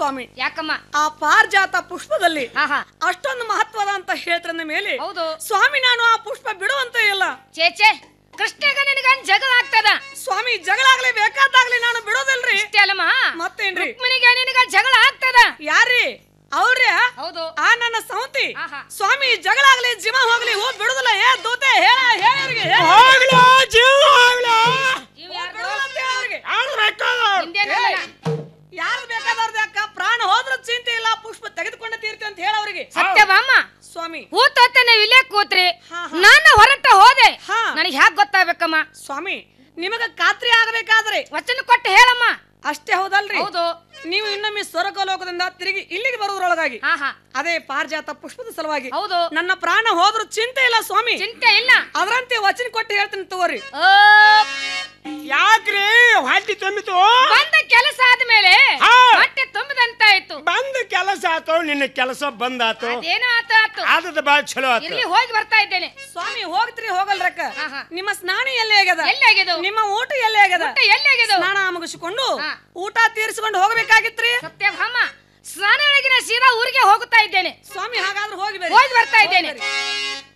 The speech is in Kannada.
ಸ್ವಾಮಿ ಯಾಕಮ್ಮ ಆ ಪಾರ್ಜಾತ ಪುಷ್ಪದಲ್ಲಿ ಹಾ ಹಾ ಅಷ್ಟೊಂದು ಮಹತ್ವದ ಅಂತ ಹೇಳ್ತಿರಂದ ಮೇಲೆ ಹೌದು ಸ್ವಾಮಿ ನಾನು ಆ ಪುಷ್ಪ ಬಿಡುವಂತ ಇಲ್ಲ ಚೇಚೆ ಕೃಷ್ಣಗ ನಿನಗ ಜಗಳ ಆಗ್ತದ ಸ್ವಾಮಿ ಜಗಳ ಆಗ್ಲಿ ಬೇಕಾದಾಗ್ಲಿ ನಾನು ಬಿಡೋದಿಲ್ರಿ ಇಷ್ಟೇ ಅಲ್ಲಮ್ಮ ಮತ್ತೇನ್ರಿ ರುಕ್ಮಿಣಿಗೆ ನಿನಗ ಜಗಳ ಆಗ್ತದ ಯಾರ್ರಿ ಅವ್ರೇ ಹೌದು ಆ ನನ್ನ ಸೌತಿ ಆಹಾ. ಸ್ವಾಮಿ ಜಗಳ ಆಗ್ಲಿ ಜೀವ ಹೋಗ್ಲಿ ಹೋಗ್ ಬಿಡುದಿಲ್ಲ ಏ ದೂತೆ ಹೇಳ ಹೇಳಿ ಹೋಗ್ಲಾ ಜೀವ ಹೋಗ್ಲಾ ಇವ್ ಯಾರ್ದು? ಯಾರು ಬೇಕಾದ ನಿಂದೇನು ಏಯ್. ಅಲ್ಲ. ಯಾರು ಬೇಕಾದವ್ರದ್ದು ಅಕ್ಕ ಪ್ರಾಣ ಹೋದ್ರ ಚಿಂತೆ ಇಲ್ಲ ಪುಷ್ಪ ತೆಗೆದುಕೊಂಡ ತೀರ್ತಿ ಅಂತ ಹೇಳ ಅವ್ರಿಗೆ ಸತ್ಯವಾಮ ಸ್ವಾಮಿ ಕೂತೋತೆ ನೀವು ಇಲ್ಲೇ ಕೂತ್ರಿ ಹಾ, ಹಾ. ನಾನು ಹೊರಟ ಹೋದೆ ಹಾ. ನನಗೆ ಹ್ಯಾಕ್ ಗೊತ್ತಾಗ್ಬೇಕಮ್ಮ ಸ್ವಾಮಿ ನಿಮಗ ಖಾತ್ರಿ ಆಗಬೇಕಾದ್ರೆ ವಚನ ಕೊಟ್ಟು ಹೇಳಮ್ಮ ಅಷ್ಟೇ ಹೌದಲ್ರಿ ಹೌದು ನೀವು ಇನ್ನೊಮ್ಮೆ ಸ್ವರ್ಗಲೋಕದಿಂದ ತಿರುಗಿ ಇಲ್ಲಿಗೆ ಬರುವುದರೊಳಗಾಗಿ ಹಾ ಹಾ ಅದೇ ಪಾರಿಜಾತ ಪುಷ್ಪದ ಸಲುವಾಗಿ ಹೌದು ನನ್ನ ಪ್ರಾಣ ಹೋದ್ರು ಚಿಂತೆ ಇಲ್ಲ ಸ್ವಾಮಿ ಚಿಂತೆ ಇಲ್ಲ ಅದರಂತೆ ವಚನ ಕೊಟ್ಟು ಹೇಳ್ತೀನಿ ತಗೋರಿ ಓ, ಯಾಕ್ರಿ ಹೊಟ್ಟಿ ತುಂಬಿತು ಬಂದ ಕೆಲಸ ಆದ್ಮೇಲೆ ಹಾ. ಹೊಟ್ಟೆ ತುಂಬಿದಂತಾಯ್ತು ಬಂದ ಕೆಲಸ ಆತು ನಿನ್ನ ಕೆಲಸ ಬಂದಾತು ಅದೇನೋ ಆತ ಆತು ಆದದ ಬಾಳ ಚಲೋ ಆತು ಇರ್ಲಿ ಹೋಗಿ ಬರ್ತಾ ಇದ್ದೇನೆ ಸ್ವಾಮಿ ಹೋಗ್ತ್ರಿ ಹೋಗಲ್ರಕ್ಕ ಹಾ, ಹಾ. ನಿಮ್ಮ ಸ್ನಾನ ಎಲ್ಲಿ ಆಗ್ಯದ ಎಲ್ಲಿ ಆಗ್ಯದು ನಿಮ್ಮ ಊಟ ಎಲ್ಲಿ ಆಗ್ಯದ ಊಟ ಎಲ್ಲಿ ಆಗ್ಯದು ಸ್ನಾನ ಮುಗಿಸಿಕೊಂಡು ಹಾ. ಊಟ ತೀರಿಸಿಕೊಂಡು ಹೋಗ್ಬೇಕಾಗಿತ್ರಿ ಸತ್ಯಭಾಮ ಸ್ನಾನ ಒಳಗಿನ ಸೀದಾ ಊರಿಗೆ ಹೋಗುತ್ತಾ ಇದ್ದೇನೆ ಸ್ವಾಮಿ ಹಾಗಾದ್ರೆ ಹೋಗಿ ಬರ್ರಿ. ಹೋಗಿ ಬರ್ತಾ ಇದ್ದೇನೆ ಹೋಗಿ ಬರ್ರಿ.